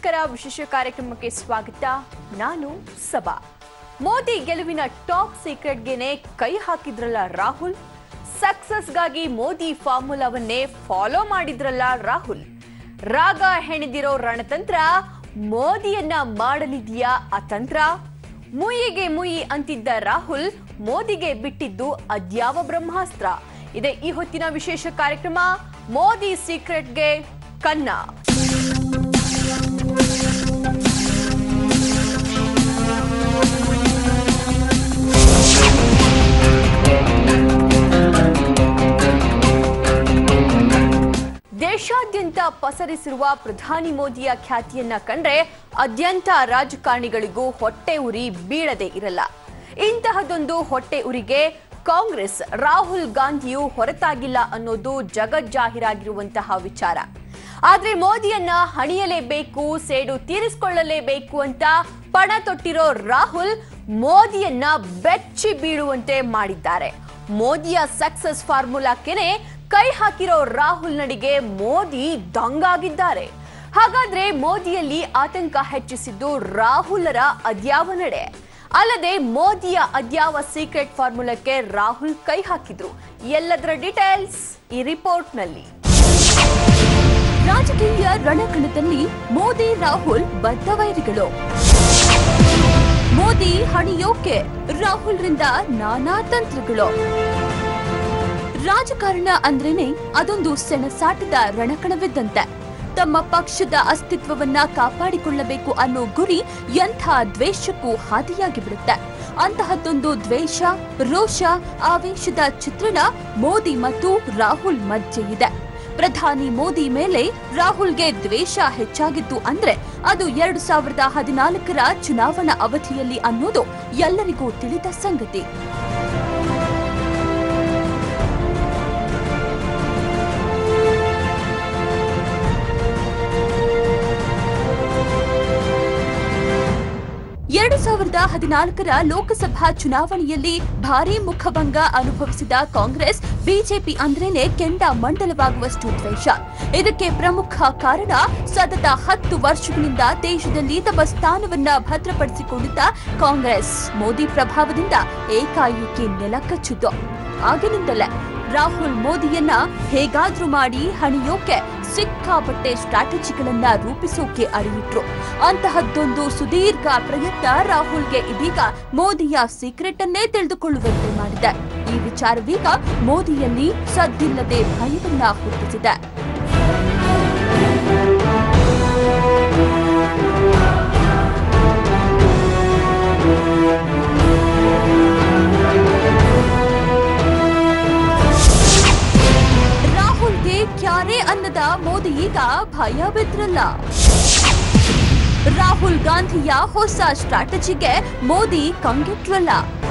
ನಮಸ್ಕಾರ ವಿಶೇಷ ಕಾರ್ಯಕ್ರಮಕ್ಕೆ ಸ್ವಾಗತ ನಾನು ಸಬಾ ಮೋದಿ ಗೆಲುವಿನ ಟಾಪ್ ಸೀಕ್ರೆಟ್ಗೆನೆ ಕೈ ಹಾಕಿದ್ರಲ್ಲ ರಾಹುಲ್ ಸಕ್ಸಸ್ಗಾಗಿ ಮೋದಿ ಫಾರ್ಮುಲಾವನ್ನೇ ಫಾಲೋ ಮಾಡಿದ್ರಲ್ಲ ರಾಹುಲ್ ರಾಗ ಹೆಣೆದಿರೋ ರಣತಂತ್ರ ಮೋದಿಯನ್ನ ಮಾಡಲಿದೆಯಾ ಆ ತಂತ್ರ ಮುಯಿಗೆ ಮುಯಿ ಅಂತಿದ್ದ ರಾಹುಲ್ ಮೋದಿಗೆ ಬಿಟ್ಟಿದ್ದು ಅದ್ಯಾವ ಬ್ರಹ್ಮಾಸ್ತ್ರ ಇದೆ ಈ ಹೊತ್ತಿನ ವಿಶೇಷ ಕಾರ್ಯಕ್ರಮ ಮೋದಿ ಸೀಕ್ರೆಟ್ಗೆ ಕನ್ನ ದೇಶಾದ್ಯಂತ ಪಸರಿಸಿರುವ ಪ್ರಧಾನಿ ಮೋದಿಯ ಖ್ಯಾತಿಯನ್ನ ಕಂಡ್ರೆ ಅದ್ಯಂತ ರಾಜಕಾರಣಿಗಳಿಗೂ ಹೊಟ್ಟೆ ಉರಿ ಬೀಳದೆ ಇರಲ್ಲ ಇಂತಹದೊಂದು ಹೊಟ್ಟೆ ಉರಿಗೆ ಕಾಂಗ್ರೆಸ್ ರಾಹುಲ್ ಗಾಂಧಿಯು ಹೊರತಾಗಿಲ್ಲ ಅನ್ನೋದು ಜಗಜ್ಜಾಹೀರಾಗಿರುವಂತಹ ವಿಚಾರ ಆದ್ರೆ ಮೋದಿಯನ್ನ ಹಣಿಯಲೇಬೇಕು ಸೇಡು ತೀರಿಸಿಕೊಳ್ಳಲೇಬೇಕು ಅಂತ ಪಣ ತೊಟ್ಟಿರೋ ರಾಹುಲ್ ಮೋದಿಯನ್ನ ಬೆಚ್ಚಿ ಬೀಳುವಂತೆ ಮಾಡಿದ್ದಾರೆ ಮೋದಿಯ ಸಕ್ಸಸ್ ಫಾರ್ಮುಲಾಕ್ಕೆನೆ ಕೈ ಹಾಕಿರೋ ರಾಹುಲ್ ನಡಿಗೆ ಮೋದಿ ದಂಗಾಗಿದ್ದಾರೆ ಹಾಗಾದ್ರೆ ಮೋದಿಯಲ್ಲಿ ಆತಂಕ ಹೆಚ್ಚಿಸಿದ್ದು ರಾಹುಲರ ಅದ್ಯಾವ ನಡೆ ಅಲ್ಲದೆ ಮೋದಿಯ ಅದ್ಯಾವ ಸೀಕ್ರೆಟ್ ಫಾರ್ಮುಲಾಕ್ಕೆ ರಾಹುಲ್ ಕೈ ಹಾಕಿದ್ರು ಎಲ್ಲದರ ಡೀಟೇಲ್ಸ್ ಈ ರಿಪೋರ್ಟ್ನಲ್ಲಿ ರಾಜಕೀಯ ರಣಕಣದಲ್ಲಿ ಮೋದಿ ರಾಹುಲ್ ಬದ್ಧವೈರಿಗಳು ಮೋದಿ ಹಣಿಯೋಕೆ ರಾಹುಲ್ರಿಂದ ನಾನಾ ತಂತ್ರಗಳು ರಾಜಕಾರಣ ಅಂದ್ರೇನೆ ಅದೊಂದು ಸೆಣಸಾಟದ ರಣಕಣವಿದ್ದಂತೆ ತಮ್ಮ ಪಕ್ಷದ ಅಸ್ತಿತ್ವವನ್ನ ಕಾಪಾಡಿಕೊಳ್ಳಬೇಕು ಅನ್ನೋ ಗುರಿ ಎಂಥ ದ್ವೇಷಕ್ಕೂ ಹಾದಿಯಾಗಿ ಬಿಡುತ್ತೆ ಅಂತಹದ್ದೊಂದು ದ್ವೇಷ ರೋಷ ಆವೇಶದ ಚಿತ್ರಣ ಮೋದಿ ಮತ್ತು ರಾಹುಲ್ ಮಧ್ಯೆ ಇದೆ ಪ್ರಧಾನಿ ಮೋದಿ ಮೇಲೆ ರಾಹುಲ್ಗೆ ದ್ವೇಷ ಹೆಚ್ಚಾಗಿತ್ತು ಅಂದ್ರೆ ಅದು ಎರಡು ಸಾವಿರದ ಹದಿನಾಲ್ಕರ ಚುನಾವಣಾ ಅವಧಿಯಲ್ಲಿ ಅನ್ನೋದು ಎಲ್ಲರಿಗೂ ತಿಳಿದ ಸಂಗತಿ ಎರಡು ಸಾವಿರದ ಹದಿನಾಲ್ಕರ ಲೋಕಸಭಾ ಚುನಾವಣೆಯಲ್ಲಿ ಭಾರೀ ಮುಖಭಂಗ ಅನುಭವಿಸಿದ ಕಾಂಗ್ರೆಸ್ ಬಿಜೆಪಿ ಅಂದ್ರೇನೆ ಕೆಂಡ ಮಂಡಲವಾಗುವಷ್ಟು ದ್ವೇಷ ಇದಕ್ಕೆ ಪ್ರಮುಖ ಕಾರಣ ಸತತ ಹತ್ತು ವರ್ಷಗಳಿಂದ ದೇಶದಲ್ಲಿ ತಮ್ಮ ಸ್ಥಾನವನ್ನ ಭದ್ರಪಡಿಸಿಕೊಂಡಿದ್ದ ಕಾಂಗ್ರೆಸ್ ಮೋದಿ ಪ್ರಭಾವದಿಂದ ಏಕಾಏಕಿ ನೆಲಕಚ್ಚಿತು ಆಗಿನಿಂದಲೇ ರಾಹುಲ್ ಮೋದಿಯನ್ನ ಹೇಗಾದ್ರೂ ಮಾಡಿ ಹಣಿಯೋಕೆ ಸಿಕ್ಕಾಪಟ್ಟೆ ಸ್ಟ್ರಾಟಜಿಗಳನ್ನ ರೂಪಿಸೋಕೆ ಅಡಿಯಿಟ್ರು ಅಂತಹದ್ದೊಂದು ಸುದೀರ್ಘ ಪ್ರಯತ್ನ ರಾಹುಲ್ಗೆ ಇದೀಗ ಮೋದಿಯ ಸೀಕ್ರೆಟ್ ಅನ್ನೇ ತಿಳಿದುಕೊಳ್ಳುವಂತೆ ಮಾಡಿದೆ ಈ ವಿಚಾರವೀಗ ಮೋದಿಯಲ್ಲಿ ಸದ್ದಿಲ್ಲದೆ ಭಯವನ್ನ ಹುಟ್ಟಿಸಿದೆ ರಾಹುಲ್ಗೆ ಕ್ಯಾರೆ ಅನ್ನದ ಮೋದಿ ಈಗ ಭಯ ಬಿದ್ರಲ್ಲ ರಾಹುಲ್ ಗಾಂಧಿಯ ಹೊಸ ಸ್ಟ್ರಾಟಜಿಗೆ ಮೋದಿ ಕಂಗೆಟ್ರಲ್ಲ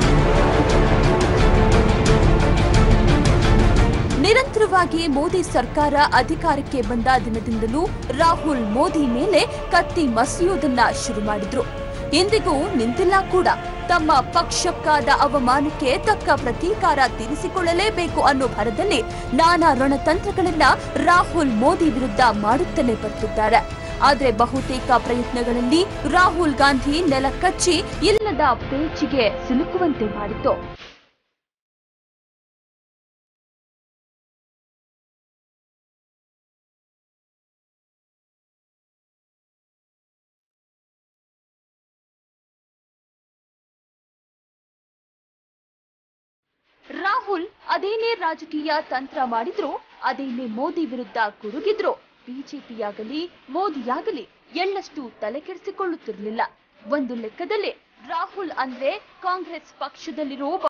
ನಿರಂತರವಾಗಿ ಮೋದಿ ಸರ್ಕಾರ ಅಧಿಕಾರಕ್ಕೆ ಬಂದ ದಿನದಿಂದಲೂ ರಾಹುಲ್ ಮೋದಿ ಮೇಲೆ ಕತ್ತಿ ಮಸಿಯೋದನ್ನ ಶುರು ಮಾಡಿದ್ರು ಇಂದಿಗೂ ನಿಂತಿಲ್ಲ ಕೂಡ ತಮ್ಮ ಪಕ್ಷಕ್ಕಾದ ಅವಮಾನಕ್ಕೆ ತಕ್ಕ ಪ್ರತೀಕಾರ ತೀರಿಸಿಕೊಳ್ಳಲೇಬೇಕು ಅನ್ನೋ ಭರದಲ್ಲಿ ನಾನಾ ರಣತಂತ್ರಗಳನ್ನ ರಾಹುಲ್ ಮೋದಿ ವಿರುದ್ಧ ಮಾಡುತ್ತಲೇ ಬರ್ತಿದ್ದಾರೆ ಆದ್ರೆ ಬಹುತೇಕ ಪ್ರಯತ್ನಗಳಲ್ಲಿ ರಾಹುಲ್ ಗಾಂಧಿ ನೆಲ ಕಚ್ಚಿ ಇಲ್ಲದ ಪೇಚಿಗೆ ಸಿಲುಕುವಂತೆ ಮಾಡಿತು ರಾಹುಲ್ ಅದೇನೇ ರಾಜಕೀಯ ತಂತ್ರ ಮಾಡಿದ್ರು ಅದೇನೇ ಮೋದಿ ವಿರುದ್ಧ ಗುಡುಗಿದ್ರು ಬಿಜೆಪಿಯಾಗಲಿ ಮೋದಿಯಾಗಲಿ ಎಳ್ಳಷ್ಟು ತಲೆ ಕೆಡಿಸಿಕೊಳ್ಳುತ್ತಿರಲಿಲ್ಲ ಒಂದು ಲೆಕ್ಕದಲ್ಲಿ ರಾಹುಲ್ ಅಂದ್ರೆ ಕಾಂಗ್ರೆಸ್ ಪಕ್ಷದಲ್ಲಿರೋ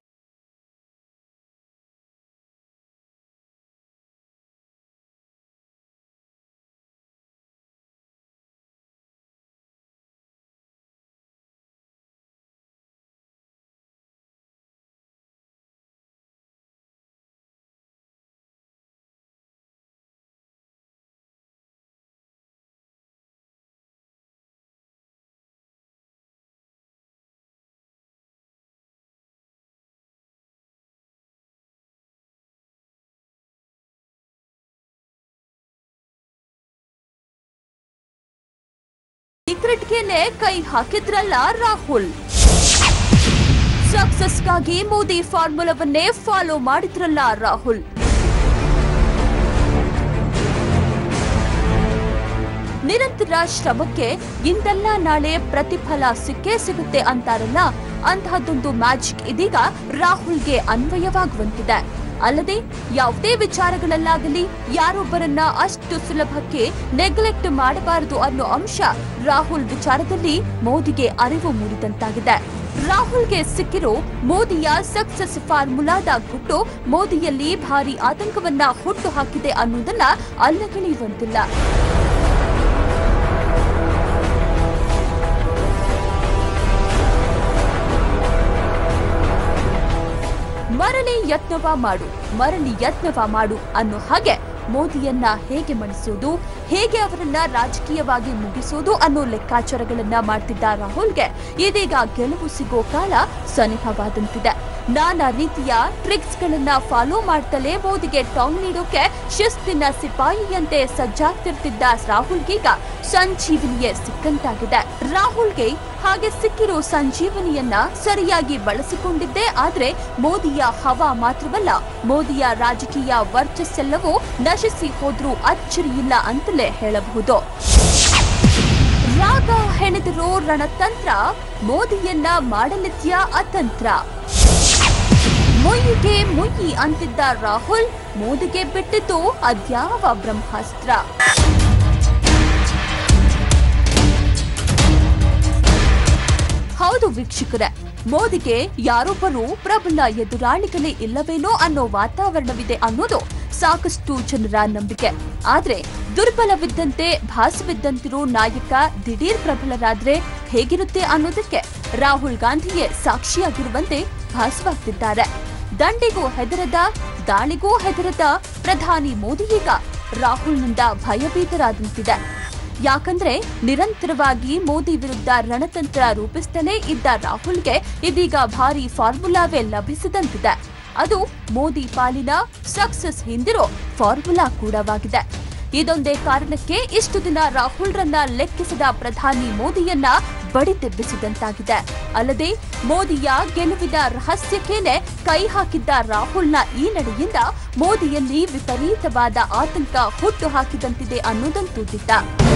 ಸೀಕ್ರೆಟ್ಗೆನೆ ಕೈ ಹಾಕಿದ್ರಲ್ಲ ರಾಹುಲ್ ಸಕ್ಸಸ್ಗಾಗಿ ಮೋದಿ ಫಾರ್ಮುಲಾವನ್ನೇ ಫಾಲೋ ಮಾಡಿದ್ರಲ್ಲ ರಾಹುಲ್ ನಿರಂತರ ಶ್ರಮಕ್ಕೆ ಇಂದಲ್ಲ ನಾಳೆ ಪ್ರತಿಫಲ ಸಿಕ್ಕೇ ಸಿಗುತ್ತೆ ಅಂತಾರಲ್ಲ ಅಂತಹದ್ದೊಂದು ಮ್ಯಾಜಿಕ್ ಇದೀಗ ರಾಹುಲ್ಗೆ ಅನ್ವಯವಾಗುವಂತಿದೆ ಅಲ್ಲದೆ ಯಾವುದೇ ವಿಚಾರಗಳಲ್ಲಾಗಲಿ ಯಾರೊಬ್ಬರನ್ನ ಅಷ್ಟು ಸುಲಭಕ್ಕೆ ನೆಗ್ಲೆಕ್ಟ್ ಮಾಡಬಾರದು ಅನ್ನೋ ಅಂಶ ರಾಹುಲ್ ವಿಚಾರದಲ್ಲಿ ಮೋದಿಗೆ ಅರಿವು ಮೂಡಿದಂತಾಗಿದೆ ರಾಹುಲ್ಗೆ ಸಿಕ್ಕಿರೋ ಮೋದಿಯ ಸಕ್ಸಸ್ ಫಾರ್ಮುಲಾದ ಗುಟ್ಟು ಮೋದಿಯಲ್ಲಿ ಭಾರಿ ಆತಂಕವನ್ನ ಹುಟ್ಟು ಹಾಕಿದೆ ಅನ್ನೋದನ್ನ ಅಲ್ಲಗಳೆಯುವಂತಿಲ್ಲ ಮರಳಿ ಯತ್ನವ ಮಾಡು ಮರಳಿ ಯತ್ನವ ಮಾಡು ಅನ್ನೋ ಹಾಗೆ ಮೋದಿಯನ್ನ ಹೇಗೆ ಮಣಿಸೋದು ಹೇಗೆ ಅವರನ್ನ ರಾಜಕೀಯವಾಗಿ ಮುಗಿಸೋದು ಅನ್ನೋ ಲೆಕ್ಕಾಚಾರಗಳನ್ನ ಮಾಡ್ತಿದ್ದ ರಾಹುಲ್ಗೆ ಇದೀಗ ಗೆಲುವು ಸಿಗೋ ಕಾಲ ಸನಿಹವಾದಂತಿದೆ ನಾನಾ ರೀತಿಯ ಟ್ರಿಕ್ಸ್ ಗಳನ್ನ ಫಾಲೋ ಮಾಡ್ತಲೇ ಮೋದಿಗೆ ಟಾಂಗ್ ನೀಡೋಕೆ ಶಿಸ್ತಿನ ಸಿಪಾಯಿಯಂತೆ ಸಜ್ಜಾಗ್ತಿರ್ತಿದ್ದ ರಾಹುಲ್ಗೀಗ ಸಂಜೀವನಿಯೇ ಸಿಕ್ಕಂತಾಗಿದೆ ರಾಹುಲ್ಗೆ ಹಾಗೆ ಸಿಕ್ಕಿರೋ ಸಂಜೀವನಿಯನ್ನ ಸರಿಯಾಗಿ ಬಳಸಿಕೊಂಡಿದ್ದೇ ಆದ್ರೆ ಮೋದಿಯ ಹವಾ ಮಾತ್ರವಲ್ಲ ಮೋದಿಯ ರಾಜಕೀಯ ವರ್ಚಸ್ಸೆಲ್ಲವೂ ನಶಿಸಿ ಹೋದ್ರೂ ಅಚ್ಚರಿಯಿಲ್ಲ ಅಂತಲೇ ಹೇಳಬಹುದು ರಾಗ ಹೆಣೆದಿರೋ ರಣತಂತ್ರ ಮೋದಿಯನ್ನ ಮಾಡಲಿದ್ಯಾ ಅತಂತ್ರ ಮುಯ್ಯಿಗೆ ಮುಯ್ಯಿ ಅಂತಿದ್ದ ರಾಹುಲ್ ಮೋದಿಗೆ ಬಿಟ್ಟಿದ್ದು ಅದ್ಯಾವ ಬ್ರಹ್ಮಾಸ್ತ್ರ ಹೌದು ವೀಕ್ಷಕರೇ ಮೋದಿಗೆ ಯಾರೊಬ್ಬರು ಪ್ರಬಲ ಎದುರಾಳಿಗಳೇ ಇಲ್ಲವೇನೋ ಅನ್ನೋ ವಾತಾವರಣವಿದೆ ಅನ್ನೋದು ಸಾಕಷ್ಟು ಜನರ ನಂಬಿಕೆ ಆದ್ರೆ ದುರ್ಬಲವಿದ್ದಂತೆ ಭಾಸವಿದ್ದಂತಿರೋ ನಾಯಕ ದಿಢೀರ್ ಪ್ರಬಲರಾದ್ರೆ ಹೇಗಿರುತ್ತೆ ಅನ್ನೋದಕ್ಕೆ ರಾಹುಲ್ ಗಾಂಧಿಯೇ ಸಾಕ್ಷಿಯಾಗಿರುವಂತೆ ಭಾಸವಾಗ್ತಿದ್ದಾರೆ ದಂಡಿಗೂ ಹೆದರದ ದಾಳಿಗೂ ಹೆದರದ ಪ್ರಧಾನಿ ಮೋದಿಯೀಗ ರಾಹುಲ್ನಿಂದ ಭಯಭೀತರಾದಂತಿದೆ ಯಾಕಂದ್ರೆ ನಿರಂತರವಾಗಿ ಮೋದಿ ವಿರುದ್ಧ ರಣತಂತ್ರ ರೂಪಿಸ್ತಲೇ ಇದ್ದ ರಾಹುಲ್ಗೆ ಇದೀಗ ಭಾರಿ ಫಾರ್ಮುಲಾವೇ ಲಭಿಸಿದಂತಿದೆ ಅದು ಮೋದಿ ಪಾಲಿನ ಸಕ್ಸಸ್ ಹಿಂದಿರೋ ಫಾರ್ಮುಲಾ ಕೂಡವಾಗಿದೆ ಇದೊಂದೇ ಕಾರಣಕ್ಕೆ ಇಷ್ಟು ದಿನ ರಾಹುಲ್ರನ್ನ ಲೆಕ್ಕಿಸದ ಪ್ರಧಾನಿ ಮೋದಿಯನ್ನ ಬಡಿದೆಬ್ಬಿಸಿದಂತಾಗಿದೆ ಅಲ್ಲದೆ ಮೋದಿಯ ಗೆಲುವಿನ ರಹಸ್ಯಕ್ಕೇನೆ ಕೈ ಹಾಕಿದ್ದ ರಾಹುಲ್ನ ಈ ನಡೆಯಿಂದ ಮೋದಿಯಲ್ಲಿ ವಿಪರೀತವಾದ ಆತಂಕ ಹುಟ್ಟು ಹಾಕಿದಂತಿದೆ ಅನ್ನೋದಂತೂ ದಿಟ್ಟ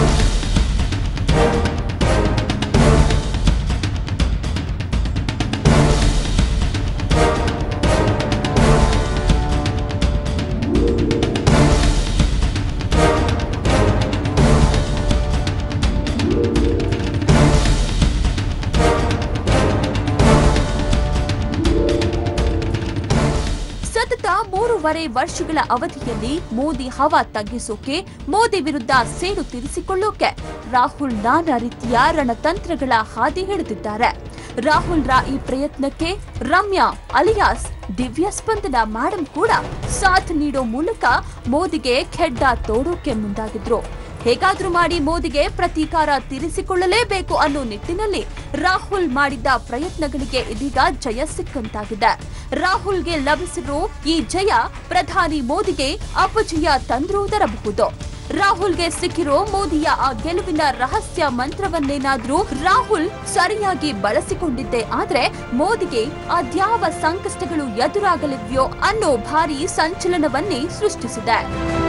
ಸತತ ಮೂರುವರೆ ವರ್ಷಗಳ ಅವಧಿಯಲ್ಲಿ ಮೋದಿ ಹವಾ ತಗ್ಗಿಸೋಕೆ ಮೋದಿ ವಿರುದ್ಧ ಸೇಡು ತೀರಿಸಿಕೊಳ್ಳೋಕೆ ರಾಹುಲ್ ನಾನಾ ರೀತಿಯ ರಣತಂತ್ರಗಳ ಹಾದಿ ಹಿಡಿದಿದ್ದಾರೆ ರಾಹುಲ್ರ ಈ ಪ್ರಯತ್ನಕ್ಕೆ ರಮ್ಯಾ ಅಲಿಯಾಸ್ ದಿವ್ಯ ಸ್ಪಂದನ ಮೇಡಮ್ ಕೂಡ ಸಾಥ್ ನೀಡೋ ಮೂಲಕ ಮೋದಿಗೆ ಖೆಡ್ಡ ತೋಡೋಕೆ ಮುಂದಾಗಿದ್ರು ಹೇಗಾದ್ರೂ ಮಾಡಿ ಮೋದಿಗೆ ಪ್ರತೀಕಾರ ತೀರಿಸಿಕೊಳ್ಳಲೇಬೇಕು ಅನ್ನೋ ನಿಟ್ಟಿನಲ್ಲಿ ರಾಹುಲ್ ಮಾಡಿದ್ದ ಪ್ರಯತ್ನಗಳಿಗೆ ಇದೀಗ ಜಯ ಸಿಕ್ಕಂತಾಗಿದೆ ರಾಹುಲ್ಗೆ ಲಭಿಸಿರೋ ಈ ಜಯ ಪ್ರಧಾನಿ ಮೋದಿಗೆ ಅಪಜಯ ತಂದ್ರುವುದರಬಹುದು ರಾಹುಲ್ಗೆ ಸಿಕ್ಕಿರೋ ಮೋದಿಯ ಆ ಗೆಲುವಿನ ರಹಸ್ಯ ಮಂತ್ರವನ್ನೇನಾದ್ರೂ ರಾಹುಲ್ ಸರಿಯಾಗಿ ಬಳಸಿಕೊಂಡಿದ್ದೆ ಆದ್ರೆ ಮೋದಿಗೆ ಅದ್ಯಾವ ಸಂಕಷ್ಟಗಳು ಎದುರಾಗಲಿವ್ಯೋ ಅನ್ನೋ ಭಾರಿ ಸಂಚಲನವನ್ನೇ ಸೃಷ್ಟಿಸಿದೆ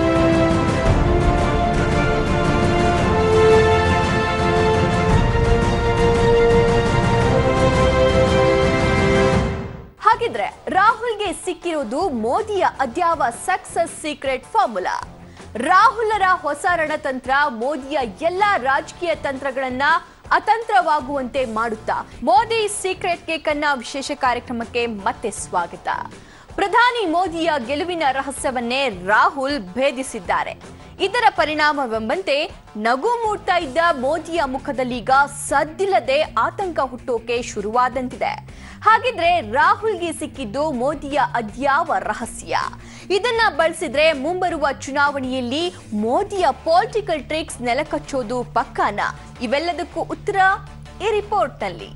ಹಾಗಿದ್ರೆ ರಾಹುಲ್ಗೆ ಸಿಕ್ಕಿರೋದು ಮೋದಿಯ ಅದ್ಯಾವ ಸಕ್ಸಸ್ ಸೀಕ್ರೆಟ್ ಫಾರ್ಮುಲಾ ರಾಹುಲರ ಹೊಸ ರಣತಂತ್ರ ಮೋದಿಯ ಎಲ್ಲಾ ರಾಜಕೀಯ ತಂತ್ರಗಳನ್ನ ಅತಂತ್ರವಾಗುವಂತೆ ಮಾಡುತ್ತಾ ಮೋದಿ ಸೀಕ್ರೆಟ್ ಕೇಕ್ ಅನ್ನ ವಿಶೇಷ ಕಾರ್ಯಕ್ರಮಕ್ಕೆ ಮತ್ತೆ ಸ್ವಾಗತ ಪ್ರಧಾನಿ ಮೋದಿಯ ಗೆಲುವಿನ ರಹಸ್ಯವನ್ನೇ ರಾಹುಲ್ ಭೇದಿಸಿದ್ದಾರೆ ಇದರ ಪರಿಣಾಮವೆಂಬಂತೆ ನಗು ಮೂಡ್ತಾ ಇದ್ದ ಮೋದಿಯ ಮುಖದಲ್ಲೀಗ ಸದ್ದಿಲ್ಲದೆ ಆತಂಕ ಹುಟ್ಟೋಕೆ ಶುರುವಾದಂತಿದೆ ಹಾಗಿದ್ರೆ ರಾಹುಲ್ಗೆ ಸಿಕ್ಕಿದ್ದು ಮೋದಿಯ ಅದ್ಯಾವ ರಹಸ್ಯ ಇದನ್ನ ಬಳಸಿದ್ರೆ ಮುಂಬರುವ ಚುನಾವಣೆಯಲ್ಲಿ ಮೋದಿಯ ಪೊಲಿಟಿಕಲ್ ಟ್ರಿಕ್ಸ್ ನೆಲಕಚ್ಚೋದು ಪಕ್ಕಾನ ಇವೆಲ್ಲದಕ್ಕೂ ಉತ್ತರ ಈ ರಿಪೋರ್ಟ್ನಲ್ಲಿ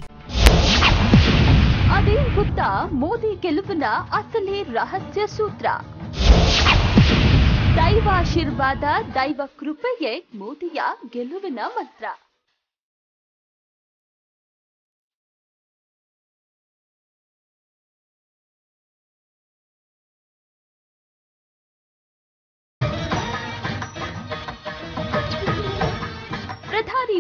ಅದೇನ್ ಗೊತ್ತಾ ಮೋದಿ ಗೆಲುವಿನ ಅಸಲಿ ರಹಸ್ಯ ಸೂತ್ರ ದೈವಾಶೀರ್ವಾದ ದೈವ ಕೃಪೆಯೇ ಮೋದಿಯ ಗೆಲುವಿನ ಮಂತ್ರ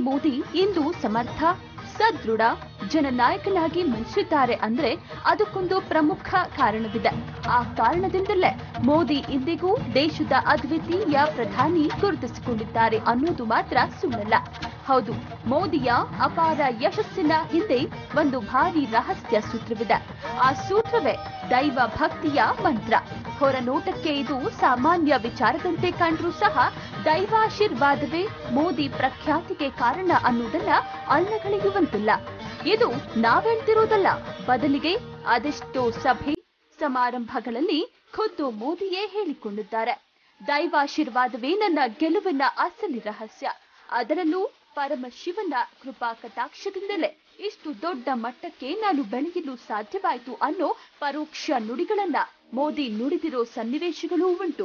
ಮೋದಿ ಇಂದು ಸಮರ್ಥ ಸದೃಢ ಜನನಾಯಕನಾಗಿ ಮಿಂಚಿದ್ದಾರೆ ಅಂದ್ರೆ ಅದಕ್ಕೊಂದು ಪ್ರಮುಖ ಕಾರಣವಿದೆ ಆ ಕಾರಣದಿಂದಲೇ ಮೋದಿ ಇಂದಿಗೂ ದೇಶದ ಅದ್ವಿತೀಯ ಪ್ರಧಾನಿ ಗುರುತಿಸಿಕೊಂಡಿದ್ದಾರೆ ಅನ್ನೋದು ಮಾತ್ರ ಸುಳ್ಳಲ್ಲ ಹೌದು ಮೋದಿಯ ಅಪಾರ ಯಶಸ್ಸಿನ ಹಿಂದೆ ಒಂದು ಭಾರಿ ರಹಸ್ಯ ಸೂತ್ರವಿದೆ ಆ ಸೂತ್ರವೇ ದೈವ ಭಕ್ತಿಯ ಮಂತ್ರ ಹೊರನೋಟಕ್ಕೆ ಇದು ಸಾಮಾನ್ಯ ವಿಚಾರದಂತೆ ಕಂಡ್ರೂ ಸಹ ದೈವಾಶೀರ್ವಾದವೇ ಮೋದಿ ಪ್ರಖ್ಯಾತಿಗೆ ಕಾರಣ ಅನ್ನುವುದನ್ನ ಅಲ್ಲಗಳೆಯುವಂತಿಲ್ಲ ಇದು ನಾವೆಳ್ತಿರೋದಲ್ಲ ಬದಲಿಗೆ ಅದೆಷ್ಟೋ ಸಭೆ ಸಮಾರಂಭಗಳಲ್ಲಿ ಖುದ್ದು ಮೋದಿಯೇ ಹೇಳಿಕೊಂಡಿದ್ದಾರೆ ದೈವಾಶೀರ್ವಾದವೇ ನನ್ನ ಗೆಲುವಿನ ಅಸಲಿ ರಹಸ್ಯ ಅದರಲ್ಲೂ ಪರಮಶಿವನ ಕೃಪಾ ಕಟಾಕ್ಷದಿಂದಲೇ ಇಷ್ಟು ದೊಡ್ಡ ಮಟ್ಟಕ್ಕೆ ನಾನು ಬೆಳೆಯಲು ಸಾಧ್ಯವಾಯಿತು ಅನ್ನೋ ಪರೋಕ್ಷ ನುಡಿಗಳನ್ನ ಮೋದಿ ನುಡಿದಿರೋ ಸನ್ನಿವೇಶಗಳೂ ಉಂಟು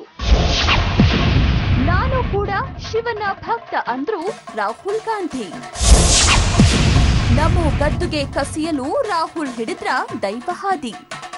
ನಾನು ಕೂಡ ಶಿವನ ಭಕ್ತ ಅಂದ್ರು ರಾಹುಲ್ ಗಾಂಧಿ ನಮೋ ಗದ್ದುಗೆ ಕಸಿಯಲು ರಾಹುಲ್ ಹಿಡಿದ್ರ ದೈವಹಾದಿ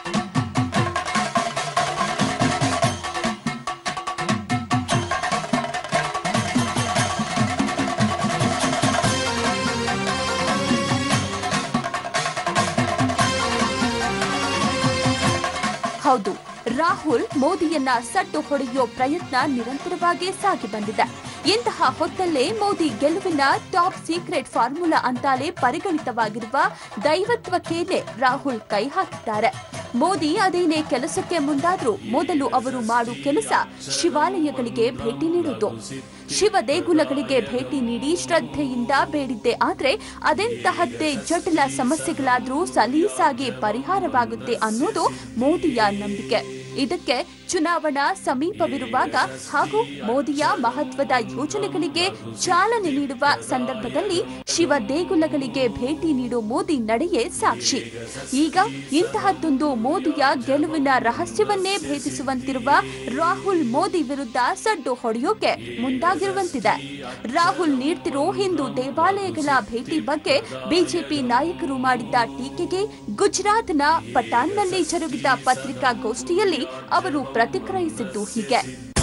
ಹೌದು ರಾಹುಲ್ ಮೋದಿಯನ್ನ ಸಟ್ಟು ಹೊಡೆಯೋ ಪ್ರಯತ್ನ ನಿರಂತರವಾಗಿ ಸಾಗಿ ಬಂದಿದೆ ಇಂತಹ ಹೊತ್ತಲ್ಲೇ ಮೋದಿ ಗೆಲುವಿನ ಟಾಪ್ ಸೀಕ್ರೆಟ್ ಫಾರ್ಮುಲಾ ಅಂತಾಲೆ ಪರಿಗಣಿತವಾಗಿರುವ ದೈವತ್ವಕ್ಕೇನೆ ರಾಹುಲ್ ಕೈ ಹಾಕಿದ್ದಾರೆ ಮೋದಿ ಅದೇನೇ ಕೆಲಸಕ್ಕೆ ಮುಂದಾದ್ರೂ ಮೊದಲು ಅವರು ಮಾಡು ಕೆಲಸ ಶಿವಾಲಯಗಳಿಗೆ ಭೇಟಿ ನೀಡುವುದು ಶಿವ ದೇಗುಲಗಳಿಗೆ ಭೇಟಿ ನೀಡಿ ಶ್ರದ್ಧೆಯಿಂದ ಬೇಡಿದ್ದೆ ಆದ್ರೆ ಅದೆಂತಹದ್ದೇ ಜಟಿಲ ಸಮಸ್ಯೆಗಳಾದ್ರೂ ಸಲೀಸಾಗಿ ಪರಿಹಾರವಾಗುತ್ತೆ ಅನ್ನೋದು ಮೋದಿಯ ನಂಬಿಕೆ ಇದಕ್ಕೆ ಚುನಾವಣಾ ಸಮೀಪವಿರುವಾಗ ಹಾಗೂ ಮೋದಿಯ ಮಹತ್ವದ ಯೋಜನೆಗಳಿಗೆ ಚಾಲನೆ ನೀಡುವ ಸಂದರ್ಭದಲ್ಲಿ ಶಿವ ದೇಗುಲಗಳಿಗೆ ಭೇಟಿ ನೀಡುವ ಮೋದಿ ನಡೆಯೇ ಸಾಕ್ಷಿ ಈಗ ಇಂತಹದ್ದೊಂದು ಮೋದಿಯ ಗೆಲುವಿನ ರಹಸ್ಯವನ್ನೇ ಭೇದಿಸುವಂತಿರುವ ರಾಹುಲ್ ಮೋದಿ ವಿರುದ್ಧ ಸಡ್ಡು ಹೊಡೆಯೋಕೆ ಮುಂದಾಗಿರುವಂತಿದೆ ರಾಹುಲ್ ನೀಡ್ತಿರೋ ಹಿಂದೂ ದೇವಾಲಯಗಳ ಭೇಟಿ ಬಗ್ಗೆ ಬಿಜೆಪಿ ನಾಯಕರು ಮಾಡಿದ್ದ ಟೀಕೆಗೆ ಗುಜರಾತ್ನ ಪಟಾನ್ನಲ್ಲಿ ಜರುಗಿದ ಪತ್ರಿಕಾಗೋಷ್ಠಿಯಲ್ಲಿ ಅವರು ಪ್ರತಿಕ್ರಿಯಿಸಿದ್ದು ಹೀಗೆ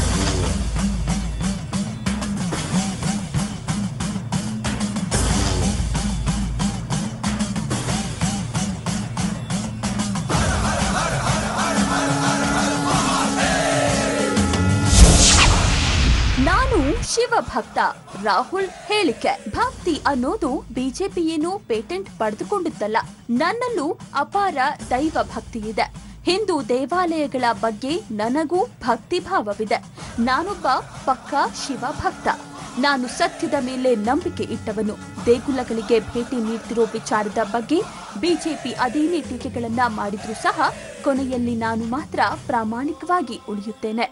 ನಾನು ಶಿವ ಭಕ್ತ ರಾಹುಲ್ ಹೇಳಿಕೆ ಭಕ್ತಿ ಅನ್ನೋದು ಬಿಜೆಪಿ ಏನು ಪೇಟೆಂಟ್ ಪಡೆದುಕೊಂಡಿದ್ದಲ್ಲ ನನ್ನಲ್ಲೂ ಅಪಾರ ದೈವ ಭಕ್ತಿ ಇದೆ ಹಿಂದೂ ದೇವಾಲಯಗಳ ಬಗ್ಗೆ ನನಗೂ ಭಕ್ತಿ ಭಾವವಿದೆ ನಾನೊಬ್ಬ ಪಕ್ಕಾ ಶಿವ ಭಕ್ತ ನಾನು ಸತ್ಯದ ಮೇಲೆ ನಂಬಿಕೆ ಇಟ್ಟವನು ದೇಗುಲಗಳಿಗೆ ಭೇಟಿ ನೀಡ್ತಿರೋ ವಿಚಾರದ ಬಗ್ಗೆ ಬಿಜೆಪಿ ಅದೇನೇ ಟೀಕೆಗಳನ್ನ ಮಾಡಿದ್ರೂ ಸಹ ಕೊನೆಯಲ್ಲಿ ನಾನು ಮಾತ್ರ ಪ್ರಾಮಾಣಿಕವಾಗಿ ಉಳಿಯುತ್ತೇನೆ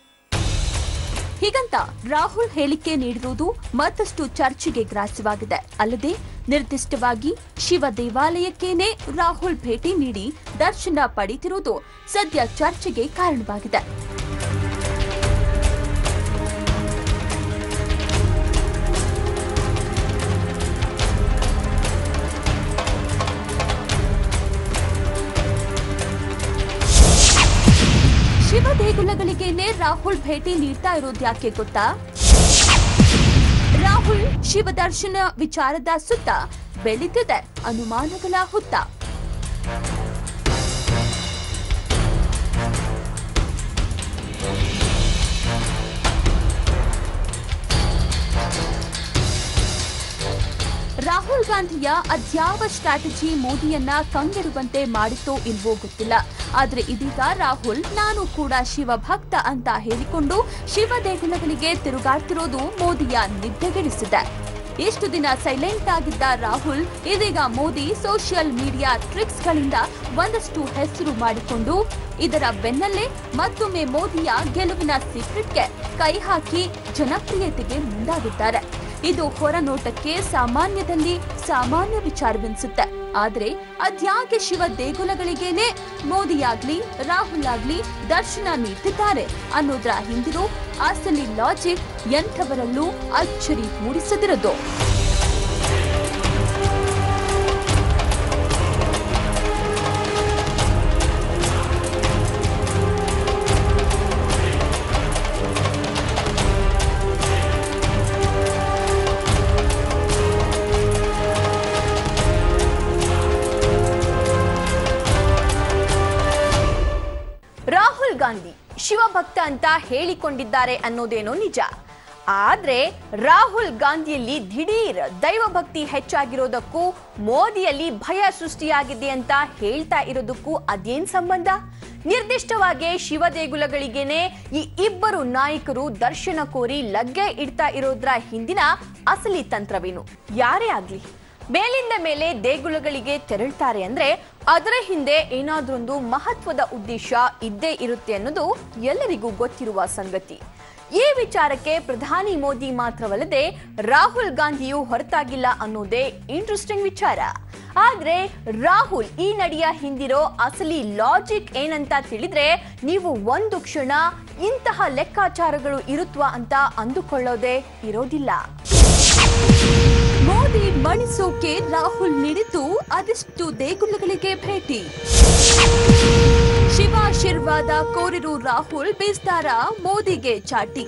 ಹೀಗಂತ ರಾಹುಲ್ ಹೇಳಿಕೆ ನೀಡಿರುವುದು ಮತ್ತಷ್ಟು ಚರ್ಚೆಗೆ ಗ್ರಾಸವಾಗಿದೆ ಅಲ್ಲದೆ ನಿರ್ದಿಷ್ಟವಾಗಿ ಶಿವ ದೇವಾಲಯಕ್ಕೇನೆ ರಾಹುಲ್ ಭೇಟಿ ನೀಡಿ ದರ್ಶನ ಪಡೆದಿರುವುದು ಸದ್ಯ ಚರ್ಚೆಗೆ ಕಾರಣವಾಗಿದೆ ಶಿವ ದೇಗುಲಗಳಿಗೇನೆ ರಾಹುಲ್ ಭೇಟಿ ನೀಡ್ತಾ ಇರೋದು ಯಾಕೆ ಗೊತ್ತಾ ರಾಹುಲ್ ಶಿವ ದರ್ಶನ ವಿಚಾರದ ಸುತ್ತ ಬೆಳೀತಿದೆ ಅನುಮಾನಗಳ ಹುತ್ತ ರಾಹುಲ್ ಗಾಂಧಿಯ ಅದ್ಯಾವ ಸ್ಟ್ರಾಟಜಿ ಮೋದಿಯನ್ನ ಕಂಗೆಡುವಂತೆ ಮಾಡಿತೋ ಇಲ್ವೋ ಗೊತ್ತಿಲ್ಲ ಆದ್ರೆ ಇದೀಗ ರಾಹುಲ್ ನಾನು ಕೂಡ ಶಿವ ಭಕ್ತ ಅಂತ ಹೇಳಿಕೊಂಡು ಶಿವ ದೇಗುಲಗಳಿಗೆ ತಿರುಗಾಡ್ತಿರೋದು ಮೋದಿಯ ನಿದ್ದೆಗೆಡಿಸಿದೆ ಇಷ್ಟು ದಿನ ಸೈಲೆಂಟ್ ಆಗಿದ್ದ ರಾಹುಲ್ ಇದೀಗ ಮೋದಿ ಸೋಷಿಯಲ್ ಮೀಡಿಯಾ ಟ್ರಿಕ್ಸ್ ಗಳಿಂದ ಒಂದಷ್ಟು ಹೆಸರು ಮಾಡಿಕೊಂಡು ಇದರ ಬೆನ್ನಲ್ಲೇ ಮತ್ತೊಮ್ಮೆ ಮೋದಿಯ ಗೆಲುವಿನ ಸೀಕ್ರೆಟ್ಗೆ ಕೈ ಹಾಕಿ ಜನಪ್ರಿಯತೆಗೆ ಮುಂದಾಗಿದ್ದಾರೆ ಇದು ಹೊರನೋಟಕ್ಕೆ ಸಾಮಾನ್ಯದಲ್ಲಿ ಸಾಮಾನ್ಯ ವಿಚಾರವೆನಿಸುತ್ತೆ ಆದ್ರೆ ಅದ್ಯಾಕೆ ಶಿವ ದೇಗುಲಗಳಿಗೇನೆ ಮೋದಿಯಾಗ್ಲಿ ರಾಹುಲ್ ಆಗ್ಲಿ ದರ್ಶನ ನೀಡ್ತಿದ್ದಾರೆ ಅನ್ನೋದ್ರ ಹಿಂದಿರೋ ಅಸಲಿ ಲಾಜಿಕ್ ಎಂಥವರಲ್ಲೂ ಅಚ್ಚರಿ ಮೂಡಿಸದಿರದು ಗಾಂಧಿ ಶಿವಭಕ್ತ ಅಂತ ಹೇಳಿಕೊಂಡಿದ್ದಾರೆ ಅನ್ನೋದೇನೋ ನಿಜ ಆದ್ರೆ ರಾಹುಲ್ ಗಾಂಧಿಯಲ್ಲಿ ದಿಢೀರ್ ದೈವಭಕ್ತಿ ಹೆಚ್ಚಾಗಿರೋದಕ್ಕೂ ಮೋದಿಯಲ್ಲಿ ಭಯ ಸೃಷ್ಟಿಯಾಗಿದೆ ಅಂತ ಹೇಳ್ತಾ ಇರೋದಕ್ಕೂ ಅದೇನ್ ಸಂಬಂಧ ನಿರ್ದಿಷ್ಟವಾಗಿ ಶಿವ ದೇಗುಲಗಳಿಗೇನೆ ಈ ಇಬ್ಬರು ನಾಯಕರು ದರ್ಶನ ಕೋರಿ ಲಗ್ಗೆ ಇಡ್ತಾ ಇರೋದ್ರ ಹಿಂದಿನ ಅಸಲಿ ತಂತ್ರವೇನು ಯಾರೇ ಆಗ್ಲಿ ಮೇಲಿಂದ ಮೇಲೆ ದೇಗುಲಗಳಿಗೆ ತೆರಳ್ತಾರೆ ಅಂದ್ರೆ ಅದರ ಹಿಂದೆ ಏನಾದ್ರೊಂದು ಮಹತ್ವದ ಉದ್ದೇಶ ಇದ್ದೇ ಇರುತ್ತೆ ಅನ್ನೋದು ಎಲ್ಲರಿಗೂ ಗೊತ್ತಿರುವ ಸಂಗತಿ ಈ ವಿಚಾರಕ್ಕೆ ಪ್ರಧಾನಿ ಮೋದಿ ಮಾತ್ರವಲ್ಲದೆ ರಾಹುಲ್ ಗಾಂಧಿಯು ಹೊರತಾಗಿಲ್ಲ ಅನ್ನೋದೇ ಇಂಟ್ರೆಸ್ಟಿಂಗ್ ವಿಚಾರ ಆದ್ರೆ ರಾಹುಲ್ ಈ ನಡೆಯ ಹಿಂದಿರೋ ಅಸಲಿ ಲಾಜಿಕ್ ಏನಂತ ತಿಳಿದ್ರೆ ನೀವು ಒಂದು ಕ್ಷಣ ಇಂತಹ ಲೆಕ್ಕಾಚಾರಗಳು ಇರುತ್ವಾ ಅಂತ ಅಂದುಕೊಳ್ಳೋದೇ ಇರೋದಿಲ್ಲ ಮೋದಿ ಮಣಿಸೋಕೆ ರಾಹುಲ್ ನೀಡಿದ್ದು ಅದೆಷ್ಟು ದೇಗುಲಗಳಿಗೆ ಭೇಟಿ ಶಿವಾಶೀರ್ವಾದ ಕೋರಿರು ರಾಹುಲ್ ಬೇಸ್ತಾರ ಮೋದಿಗೆ ಚಾಟಿ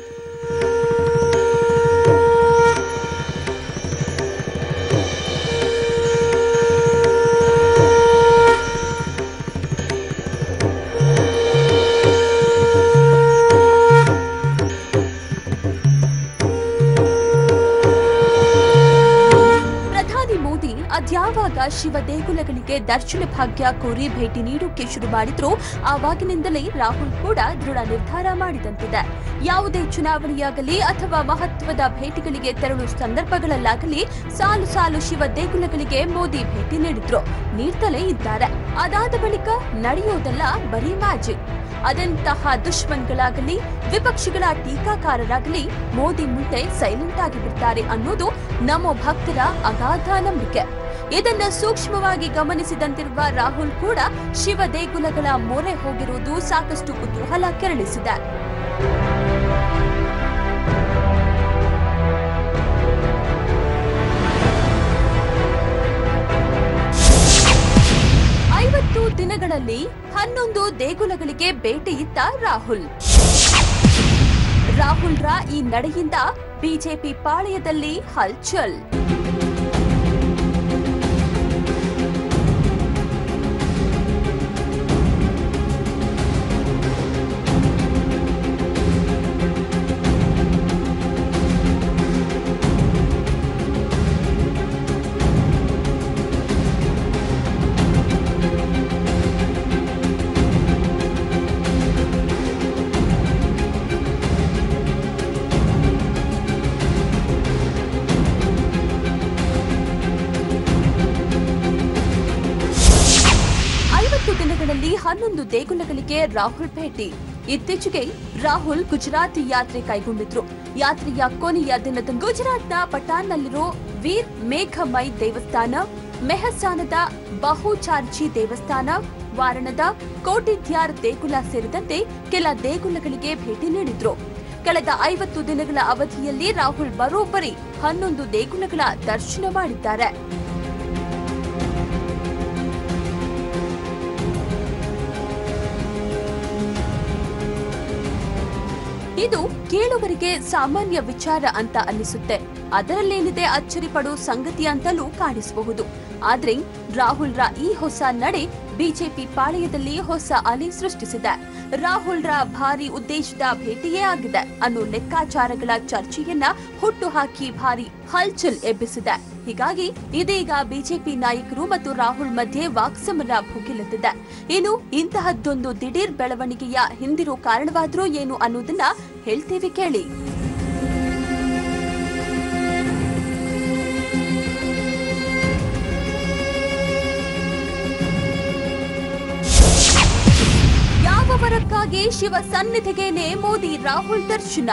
ಪ್ರಧಾನಿ ಮೋದಿ ಅದ್ಯಾವಾಗ ಶಿವ ದೇಗುಲಗಳಿಗೆ ದರ್ಶನ ಭಾಗ್ಯ ಕೋರಿ ಭೇಟಿ ನೀಡೋಕೆ ಶುರು ಮಾಡಿದ್ರು ಆವಾಗಿನಿಂದಲೇ ರಾಹುಲ್ ಕೂಡ ದೃಢ ನಿರ್ಧಾರ ಮಾಡಿದಂತಿದೆ ಯಾವುದೇ ಚುನಾವಣೆಯಾಗಲಿ ಅಥವಾ ಮಹತ್ವದ ಭೇಟಿಗಳಿಗೆ ತೆರಳುವ ಸಂದರ್ಭಗಳಲ್ಲಾಗಲಿ ಸಾಲು ಸಾಲು ಶಿವ ದೇಗುಲಗಳಿಗೆ ಮೋದಿ ಭೇಟಿ ನೀಡಿದ್ರು ನೀಡ್ತಲೇ ಇದ್ದಾರೆ ಅದಾದ ಬಳಿಕ ನಡೆಯೋದೆಲ್ಲ ಬರೀ ಮ್ಯಾಜಿಕ್ ಅದೆಂತಹ ದುಶ್ಮನ್ಗಳಾಗಲಿ ವಿಪಕ್ಷಗಳ ಟೀಕಾಕಾರರಾಗಲಿ ಮೋದಿ ಮುಂದೆ ಸೈಲೆಂಟ್ ಆಗಿ ಬಿಡ್ತಾರೆ ಅನ್ನೋದು ನಮ್ಮ ಭಕ್ತರ ಅಗಾಧ ನಂಬಿಕೆ ಇದನ್ನ ಸೂಕ್ಷ್ಮವಾಗಿ ಗಮನಿಸಿದಂತಿರುವ ರಾಹುಲ್ ಕೂಡ ಶಿವ ದೇಗುಲಗಳ ಮೊರೆ ಹೋಗಿರುವುದು ಸಾಕಷ್ಟು ಕುತೂಹಲ ಕೆರಳಿಸಿದೆ ಐವತ್ತು ದಿನಗಳಲ್ಲಿ ಹನ್ನೊಂದು ದೇಗುಲಗಳಿಗೆ ಭೇಟಿ ಇತ್ತ ರಾಹುಲ್ ರಾಹುಲ್ರ ಈ ನಡೆಯಿಂದ ಬಿಜೆಪಿ ಪಾಳೆಯದಲ್ಲಿ ಹಲ್ಚಲ್ ಐವತ್ತು ದಿನಗಳಲ್ಲಿ ಹನ್ನೊಂದು ದೇಗುಲಗಳಿಗೆ ರಾಹುಲ್ ಭೇಟಿ ಇತ್ತೀಚೆಗೆ ರಾಹುಲ್ ಗುಜರಾತ್ ಯಾತ್ರೆ ಕೈಗೊಂಡಿದ್ರು ಯಾತ್ರೆಯ ಕೊನೆಯ ದಿನದಂದು ಗುಜರಾತ್ನ ಪಟಾನ್ನಲ್ಲಿರೋ ವೀರ್ ಮೇಘಮೈ ದೇವಸ್ಥಾನ ಮೆಹಸಾನದ ಬಹುಚಾರ್ಜಿ ದೇವಸ್ಥಾನ ವಾರಣದ ಕೋಟಿದ್ಯಾರ್ ದೇಗುಲ ಸೇರಿದಂತೆ ಕೆಲ ದೇಗುಲಗಳಿಗೆ ಭೇಟಿ ನೀಡಿದ್ರು ಕಳೆದ ಐವತ್ತು ದಿನಗಳ ಅವಧಿಯಲ್ಲಿ ರಾಹುಲ್ ಬರೋಬ್ಬರಿ ಹನ್ನೊಂದು ದೇಗುಲಗಳ ದರ್ಶನ ಮಾಡಿದ್ದಾರೆ ಇದು ಕೇಳುಗರಿಗೆ ಸಾಮಾನ್ಯ ವಿಚಾರ ಅಂತ ಅನ್ನಿಸುತ್ತೆ ಅದರಲ್ಲೇನಿದೆ ಅಚ್ಚರಿ ಪಡೋ ಸಂಗತಿ ಅಂತಲೂ ಕಾಣಿಸಬಹುದು ಆದ್ರೆ ರಾಹುಲ್ರ ಈ ಹೊಸ ನಡೆ ಬಿಜೆಪಿ ಪಾಳೆಯದಲ್ಲಿ ಹೊಸ ಅಲೆ ಸೃಷ್ಟಿಸಿದೆ ರಾಹುಲ್ರ ಭಾರಿ ಉದ್ದೇಶದ ಭೇಟಿಯೇ ಆಗಿದೆ ಅನ್ನೋ ಲೆಕ್ಕಾಚಾರಗಳ ಚರ್ಚೆಯನ್ನ ಹುಟ್ಟುಹಾಕಿ ಭಾರಿ ಹಲ್ಚಲ್ ಎಬ್ಬಿಸಿದೆ ಹೀಗಾಗಿ ಇದೀಗ ಬಿಜೆಪಿ ನಾಯಕರು ಮತ್ತು ರಾಹುಲ್ ಮಧ್ಯೆ ವಾಕ್ಸಮರ ಭುಗಿಲೆದ್ದಿದೆ ಇನ್ನು ಇಂತಹದ್ದೊಂದು ದಿಢೀರ್ ಬೆಳವಣಿಗೆಯ ಹಿಂದಿರೋ ಕಾರಣವಾದ್ರೂ ಏನು ಅನ್ನೋದನ್ನ ಹೇಳ್ತೀವಿ ಕೇಳಿ ಯಾವ ವರಕ್ಕಾಗಿ ಶಿವ ಸನ್ನಿಧಿಗೇನೆ ಮೋದಿ ರಾಹುಲ್ ದರ್ಶನ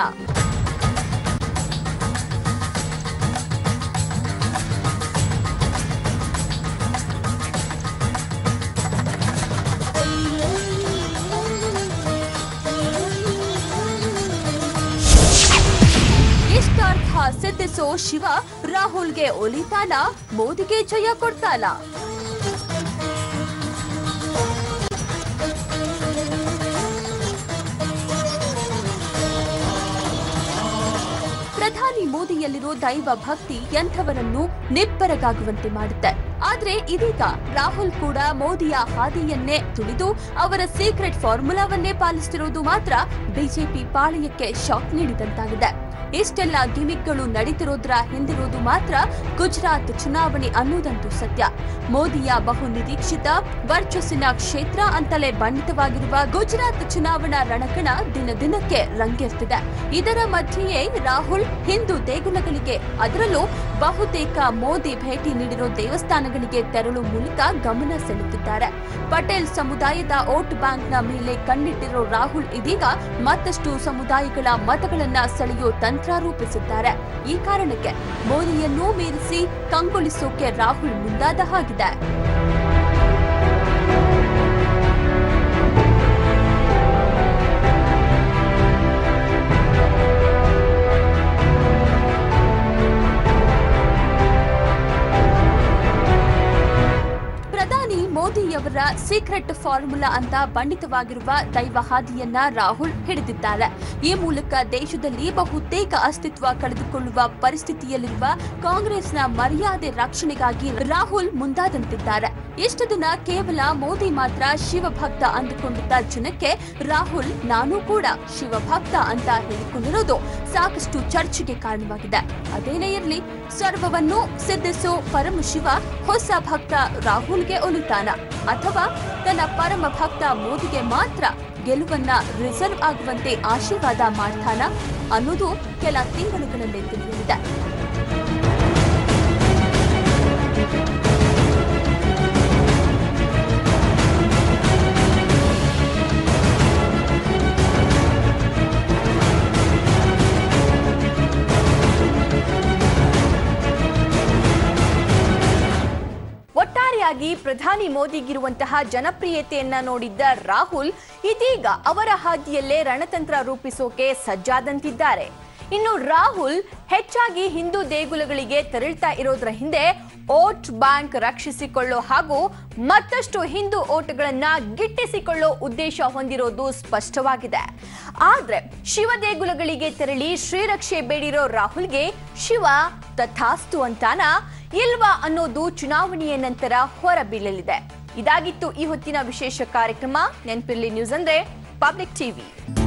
ಇಷ್ಟಾರ್ಥ ಸಿದ್ಧಿಸೋ ಶಿವ ರಾಹುಲ್ಗೆ ಒಲಿತಾನ ಮೋದಿಗೆ ಜಯ ಕೊಡ್ತಾನ ಪ್ರಧಾನಿ ಮೋದಿಯಲ್ಲಿರೋ ದೈವ ಭಕ್ತಿ ಎಂಥವರನ್ನು ನಿಬ್ಬರಗಾಗುವಂತೆ ಮಾಡುತ್ತೆ ಆದ್ರೆ ಆದ್ರೆ ಇದೀಗ ರಾಹುಲ್ ಕೂಡ ಮೋದಿಯ ಹಾದಿಯನ್ನೇ ತುಳಿದು ಅವರ ಸೀಕ್ರೆಟ್ ಫಾರ್ಮುಲಾವನ್ನೇ ಪಾಲಿಸುತ್ತಿರುವುದು ಮಾತ್ರ ಬಿಜೆಪಿ ಪಾಳಯಕ್ಕೆ ಶಾಕ್ ನೀಡಿದಂತಾಗಿದೆ ಇಷ್ಟೆಲ್ಲ ಗಿಮಿಕ್ಗಳು ನಡೀತಿರೋದ್ರ ಹಿಂದಿರೋದು ಮಾತ್ರ ಗುಜರಾತ್ ಚುನಾವಣೆ ಅನ್ನೋದಂತೂ ಸತ್ಯ ಮೋದಿಯ ಬಹು ನಿರೀಕ್ಷಿತ ವರ್ಚಸ್ಸಿನ ಕ್ಷೇತ್ರ ಅಂತಲೇ ಬಣ್ಣಿತವಾಗಿರುವ ಗುಜರಾತ್ ಚುನಾವಣಾ ರಣಕಣ ದಿನ ದಿನಕ್ಕೆ ರಂಗೇರ್ತಿದೆ ಇದರ ಮಧ್ಯೆಯೇ ರಾಹುಲ್ ಹಿಂದೂ ದೇಗುಲಗಳಿಗೆ ಅದರಲ್ಲೂ ಬಹುತೇಕ ಮೋದಿ ಭೇಟಿ ನೀಡಿರೋ ದೇವಸ್ಥಾನಗಳಿಗೆ ತೆರಳು ಮೂಲಕ ಗಮನ ಸೆಳೆಯುತ್ತಿದ್ದಾರೆ ಪಟೇಲ್ ಸಮುದಾಯದ ವೋಟ್ ಬ್ಯಾಂಕ್ನ ಮೇಲೆ ಕಣ್ಣಿಟ್ಟಿರೋ ರಾಹುಲ್ ಇದೀಗ ಮತ್ತಷ್ಟು ಸಮುದಾಯಗಳ ಮತಗಳನ್ನ ಸೆಳೆಯೋ ತಂತ್ರ ರೂಪಿಸಿದ್ದಾರೆ ಈ ಕಾರಣಕ್ಕೆ ಮೋದಿಯನ್ನೂ ಮೀರಿಸಿ ಕಂಗೊಳಿಸೋಕೆ ರಾಹುಲ್ ಮುಂದಾದ ಹಾಗಿದೆ ಪ್ರಧಾನಿ ಮೋದಿಯವರ ಸೀಕ್ರೆಟ್ ಫಾರ್ಮುಲಾ ಅಂತ ಬಣ್ಣಿತವಾಗಿರುವ ದೈವ ಹಾದಿಯನ್ನ ರಾಹುಲ್ ಹಿಡಿದಿದ್ದಾರೆ ಈ ಮೂಲಕ ದೇಶದಲ್ಲಿ ಬಹುತೇಕ ಅಸ್ತಿತ್ವ ಕಳೆದುಕೊಳ್ಳುವ ಪರಿಸ್ಥಿತಿಯಲ್ಲಿರುವ ಕಾಂಗ್ರೆಸ್ನ ಮರ್ಯಾದೆ ರಕ್ಷಣೆಗಾಗಿ ರಾಹುಲ್ ಮುಂದಾದಂತಿದ್ದಾರೆ ಇಷ್ಟು ದಿನ ಕೇವಲ ಮೋದಿ ಮಾತ್ರ ಶಿವಭಕ್ತ ಅಂದುಕೊಂಡಿದ್ದ ಜನಕ್ಕೆ ರಾಹುಲ್ ನಾನು ಕೂಡ ಶಿವಭಕ್ತ ಅಂತ ಹೇಳಿಕೊಂಡಿರೋದು ಸಾಕಷ್ಟು ಚರ್ಚೆಗೆ ಕಾರಣವಾಗಿದೆ ಅದೇನೇ ಇರಲಿ ಸರ್ವವನ್ನು ಸಿದ್ಧಿಸೋ ಪರಮಶಿವ ಹೊಸ ಭಕ್ತ ರಾಹುಲ್ಗೆ ಒಲಿತಾನ ಅಥವಾ ತನ್ನ ಪರಮ ಭಕ್ತ ಮೋದಿಗೆ ಮಾತ್ರ ಗೆಲುವನ್ನ ರಿಸರ್ವ್ ಆಗುವಂತೆ ಆಶೀರ್ವಾದ ಮಾಡ್ತಾನ ಅನ್ನೋದು ಕೆಲ ತಿಂಗಳುಗಳಲ್ಲೇ ತಿಳಿಯಲಿದೆ ಒಟ್ಟಾರೆಯಾಗಿ ಪ್ರಧಾನಿ ಮೋದಿಗಿರುವಂತಹ ಜನಪ್ರಿಯತೆಯನ್ನ ನೋಡಿದ್ದ ರಾಹುಲ್ ಇದೀಗ ಅವರ ಹಾದಿಯಲ್ಲೇ ರಣತಂತ್ರ ರೂಪಿಸೋಕೆ ಸಜ್ಜಾದಂತಿದ್ದಾರೆ ಇನ್ನು ರಾಹುಲ್ ಹೆಚ್ಚಾಗಿ ಹಿಂದೂ ದೇಗುಲಗಳಿಗೆ ತೆರಳ್ತಾ ಇರೋದ್ರ ಹಿಂದೆ ಓಟ್ ಬ್ಯಾಂಕ್ ರಕ್ಷಿಸಿಕೊಳ್ಳೋ ಹಾಗೂ ಮತ್ತಷ್ಟು ಹಿಂದೂ ಓಟ್ಗಳನ್ನ ಗಿಟ್ಟಿಸಿಕೊಳ್ಳೋ ಉದ್ದೇಶ ಹೊಂದಿರೋದು ಸ್ಪಷ್ಟವಾಗಿದೆ ಆದ್ರೆ ಶಿವ ದೇಗುಲಗಳಿಗೆ ತೆರಳಿ ಶ್ರೀರಕ್ಷೆ ಬೇಡಿರೋ ರಾಹುಲ್ಗೆ ಶಿವ ತಥಾಸ್ತು ಅಂತಾನ ಇಲ್ವಾ ಅನ್ನೋದು ಚುನಾವಣೆಯ ನಂತರ ಹೊರಬೀಳಲಿದೆ ಇದಾಗಿತ್ತು ಈ ಹೊತ್ತಿನ ವಿಶೇಷ ಕಾರ್ಯಕ್ರಮ ನೆನ್ಪಿರ್ಲಿ ನ್ಯೂಸ್ ಅಂದ್ರೆ ಪಬ್ಲಿಕ್ ಟಿವಿ